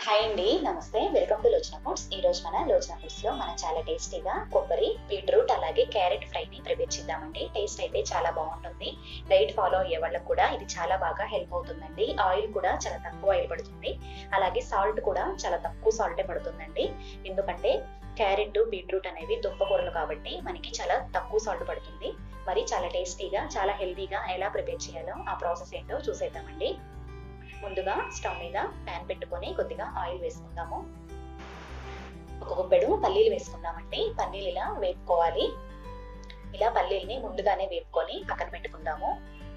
hi అండి నమస్తే welcome to లోచన foods ఈ రోజు మన లోచన ఫుడ్స్ లో మనం చాలా టేస్టీగా కొబ్బరి బీట్రూట్ అలాగే క్యారెట్ ఫ్రై ని ప్రిపేర్ చేద్దామండి టేస్ట్ అయితే చాలా బాగుంటుంది డైట్ ఫాలో అయ్యే వాళ్ళకి కూడా ఇది చాలా బాగా హెల్ప్ అవుతుందండి ఆయిల్ కూడా చాలా తక్కువ ఆయిల్ పడుతుంది అలాగే సాల్ట్ కూడా చాలా తక్కువ సాల్టే పడుతుందండి ఎందుకంటే క్యారెట్ బీట్రూట్ అనేవి దుంపకూరలు కాబట్టి మనకి చాలా తక్కువ సాల్ట్ పడుతుంది మరి చాలా టేస్టీగా చాలా హెల్తీగా ఎలా ప్రిపేర్ చేయాలో ఆ ప్రాసెస్ ఏంటో చూసేద్దామండి ముందుగా స్టవ్ మీద ప్యాన్ పెట్టుకొని కొద్దిగా ఆయిల్ వేసుకుందాము ఒక గుప్పెడు పల్లీలు వేసుకుందామండి పల్లీలు ఇలా వేపుకోవాలి ఇలా పల్లీల్ని ముందుగానే వేపుకొని పక్కన పెట్టుకుందాము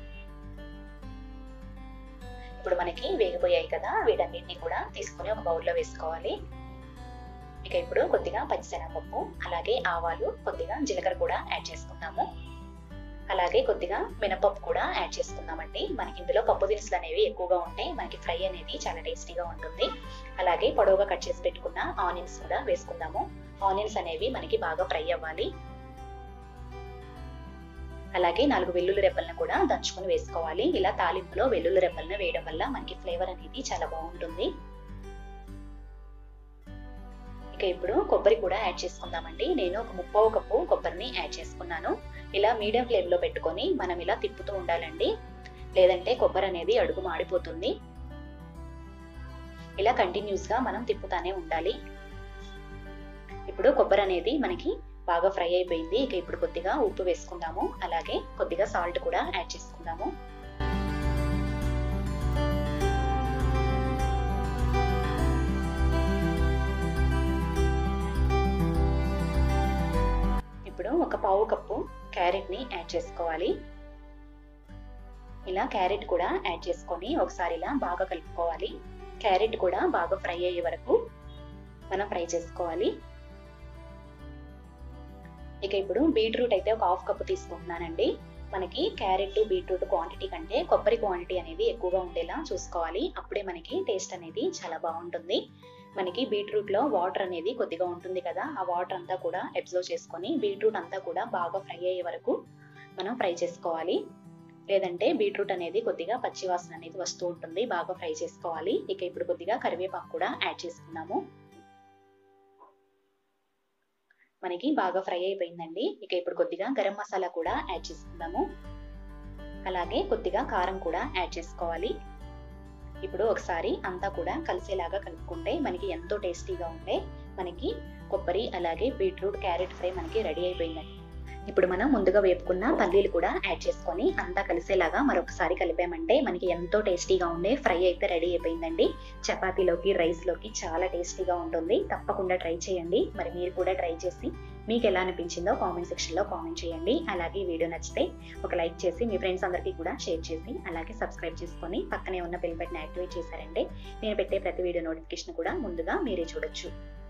ఇప్పుడు మనకి వేగిపోయాయి కదా వీటన్నిటిని కూడా తీసుకొని ఒక బౌల్లో వేసుకోవాలి ఇక ఇప్పుడు కొద్దిగా పచ్చిశనగపప్పు అలాగే ఆవాలు కొద్దిగా జీలకర్ర కూడా యాడ్ చేసుకుందాము అలాగే కొద్దిగా మినపప్పు కూడా యాడ్ చేసుకుందామండి మనకి ఇందులో పప్పు దినుసులు అనేవి ఎక్కువగా ఉంటాయి మనకి ఫ్రై అనేది చాలా టేస్టీగా ఉంటుంది అలాగే పొడవుగా కట్ చేసి పెట్టుకున్న ఆనియన్స్ కూడా వేసుకుందాము ఆనియన్స్ అనేవి మనకి బాగా ఫ్రై అవ్వాలి అలాగే నాలుగు వెల్లుల్లి రెబ్బలను కూడా దంచుకొని వేసుకోవాలి ఇలా తాలింపులో వెల్లుల్లి రెబ్బలను వేయడం వల్ల మనకి ఫ్లేవర్ అనేది చాలా బాగుంటుంది ఇక ఇప్పుడు కొబ్బరి కూడా యాడ్ చేసుకుందామండి నేను ఒక ముప్పావు కప్పు కొబ్బరిని యాడ్ చేసుకున్నాను ఇలా మీడియం ఫ్లేమ్ లో పెట్టుకొని మనం ఇలా తిప్పుతూ ఉండాలండి లేదంటే కొబ్బరి అనేది అడుగు మాడిపోతుంది ఇలా కంటిన్యూస్ గా మనం తిప్పుతానే ఉండాలి ఇప్పుడు కొబ్బరి అనేది మనకి బాగా ఫ్రై అయిపోయింది ఇక ఇప్పుడు కొద్దిగా ఉప్పు వేసుకుందాము అలాగే కొద్దిగా సాల్ట్ కూడా యాడ్ చేసుకుందాము ఇప్పుడు ఒక పావు కప్పు క్యారెట్ ని యాడ్ చేసుకోవాలి ఇలా క్యారెట్ కూడా యాడ్ చేసుకొని ఒకసారి ఇలా బాగా కలుపుకోవాలి క్యారెట్ కూడా బాగా ఫ్రై అయ్యే వరకు మనం ఫ్రై చేసుకోవాలి ఇక ఇప్పుడు బీట్రూట్ అయితే ఒక హాఫ్ కప్ తీసుకుంటున్నానండి మనకి క్యారెట్ బీట్రూట్ క్వాంటిటీ కంటే కొబ్బరి క్వాంటిటీ అనేది ఎక్కువగా ఉండేలా చూసుకోవాలి అప్పుడే మనకి టేస్ట్ అనేది చాలా బాగుంటుంది మనకి బీట్రూట్ లో వాటర్ అనేది కొద్దిగా ఉంటుంది కదా ఆ వాటర్ అంతా కూడా అబ్జర్వ్ చేసుకొని బీట్రూట్ అంతా కూడా బాగా ఫ్రై అయ్యే వరకు మనం ఫ్రై చేసుకోవాలి లేదంటే బీట్రూట్ అనేది కొద్దిగా పచ్చి వాసన అనేది వస్తూ ఉంటుంది బాగా ఫ్రై చేసుకోవాలి ఇక ఇప్పుడు కొద్దిగా కరివేపాకు కూడా యాడ్ చేసుకున్నాము మనకి బాగా ఫ్రై అయిపోయిందండి ఇక ఇప్పుడు కొద్దిగా గరం మసాలా కూడా యాడ్ చేసుకుందాము అలాగే కొద్దిగా కారం కూడా యాడ్ చేసుకోవాలి ఇప్పుడు ఒకసారి అంతా కూడా కలిసేలాగా కలుపుకుంటే మనకి ఎంతో టేస్టీగా ఉండే మనకి కొబ్బరి అలాగే బీట్రూట్ క్యారెట్ ఫ్రై మనకి రెడీ అయిపోయిందండి ఇప్పుడు మనం ముందుగా వేపుకున్న పల్లీలు కూడా యాడ్ చేసుకొని అంతా కలిసేలాగా మరొకసారి కలిపామంటే మనకి ఎంతో టేస్టీగా ఉండే ఫ్రై అయితే రెడీ అయిపోయిందండి చపాతీలోకి రైస్లోకి చాలా టేస్టీగా ఉంటుంది తప్పకుండా ట్రై చేయండి మరి మీరు కూడా ట్రై చేసి మీకు ఎలా అనిపించిందో కామెంట్ సెక్షన్లో కామెంట్ చేయండి అలాగే ఈ వీడియో నచ్చితే ఒక లైక్ చేసి మీ ఫ్రెండ్స్ అందరికీ కూడా షేర్ చేసి అలాగే సబ్స్క్రైబ్ చేసుకొని పక్కనే ఉన్న బెల్ బటన్ యాక్టివేట్ చేశారంటే నేను పెట్టే ప్రతి వీడియో నోటిఫికేషన్ కూడా ముందుగా మీరే చూడొచ్చు